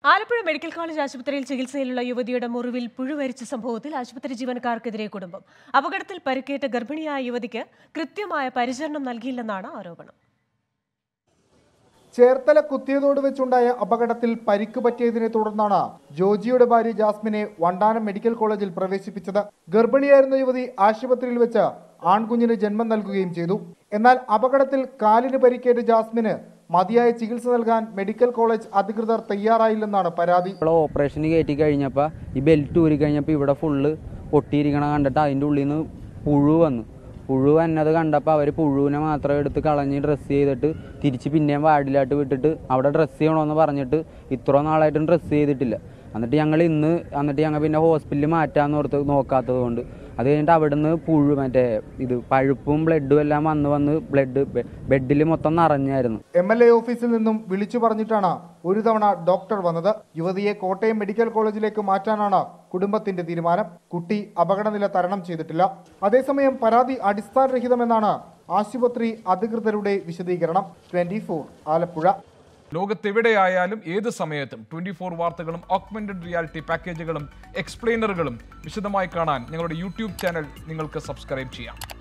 Alappuzha medical college ആശുപത്രിയിൽ ചികിത്സയിലുള്ള യുവതിയുടെ മുറിവിൽ പുഴുവരിച്ച സംഭവത്തിൽ ആശുപത്രി ജീവനക്കാർക്കെതിരെ കുടുംബം അപകടത്തിൽ പരിക്കേറ്റ ഗർഭിണിയായ യുവതിക്ക് കൃത്യമായ പരിചരണം നൽകിയില്ലെന്നാണ് ആരോപണം ചേർത്തല കുത്തിയതോട് വെച്ചുണ്ടായ അപകടത്തിൽ പരിക്ക് പറ്റിയതിനെ തുടർന്നാണ് ജോജിയുടെ ഭാര്യ ജാസ്മിനെ വണ്ടാനം മെഡിക്കൽ കോളേജിൽ പ്രവേശിപ്പിച്ചത് ഗർഭിണിയായിരുന്ന യുവതി ആശുപത്രിയിൽ വെച്ച് ആൺകുഞ്ഞിന് ജന്മം നൽകുകയും ചെയ്തു എന്നാൽ അപകടത്തിൽ കാലിന് പരിക്കേറ്റ ജാസ്മിന് മതിയായ ചികിത്സ നൽകാൻ മെഡിക്കൽ കോളേജ് അധികൃതർ തയ്യാറായില്ലെന്നാണ് പരാതി ഇവിടെ ഓപ്പറേഷന് കയറ്റി കഴിഞ്ഞപ്പോൾ ഈ ബെൽറ്റ് ഊരി കഴിഞ്ഞപ്പോൾ ഇവിടെ ഫുള്ള് പൊട്ടിയിരിക്കണ കണ്ടിട്ട് അതിൻ്റെ ഉള്ളിൽ നിന്ന് പുഴു വന്നു പുഴു വന്നത് കണ്ടപ്പോൾ അവർ പുഴുവിനെ മാത്രം എടുത്ത് കളഞ്ഞ് ഡ്രസ്സ് ചെയ്തിട്ട് തിരിച്ച് പിന്നെയും വാർഡിലായിട്ട് വിട്ടിട്ട് അവിടെ ഡ്രസ്സ് ചെയ്യണമെന്ന് പറഞ്ഞിട്ട് ഇത്ര നാളായിട്ടും ഡ്രസ്സ് ചെയ്തിട്ടില്ല എന്നിട്ട് ഞങ്ങൾ ഇന്ന് എന്നിട്ട് ഞങ്ങൾ പിന്നെ ഹോസ്പിറ്റലിൽ മാറ്റാന്ന് ഓർത്ത് നോക്കാത്തത് കൊണ്ട് അത് കഴിഞ്ഞിട്ട് അവിടുന്ന് പുഴു മറ്റേ ഇത് പഴുപ്പും ബ്ലഡും എല്ലാം വന്ന് വന്ന് ബ്ലഡ് ബെഡിൽ മൊത്തം നിറഞ്ഞായിരുന്നു എം എൽ എ ഓഫീസിൽ നിന്നും വിളിച്ചു പറഞ്ഞിട്ടാണ് ഒരു തവണ ഡോക്ടർ വന്നത് യുവതിയെ കോട്ടയം മെഡിക്കൽ കോളേജിലേക്ക് മാറ്റാനാണ് കുടുംബത്തിന്റെ തീരുമാനം കുട്ടി അപകടനില തരണം ചെയ്തിട്ടില്ല അതേസമയം പരാതി അടിസ്ഥാനരഹിതമെന്നാണ് ആശുപത്രി അധികൃതരുടെ വിശദീകരണം ട്വന്റി ആലപ്പുഴ ലോകത്തെവിടെയായാലും ഏത് സമയത്തും ട്വന്റി ഫോർ വാർത്തകളും ഓഗ്മെന്റഡ് റിയാലിറ്റി പാക്കേജുകളും എക്സ്പ്ലെയിനറുകളും വിശദമായി കാണാൻ ഞങ്ങളുടെ യൂട്യൂബ് ചാനൽ നിങ്ങൾക്ക് സബ്സ്ക്രൈബ് ചെയ്യാം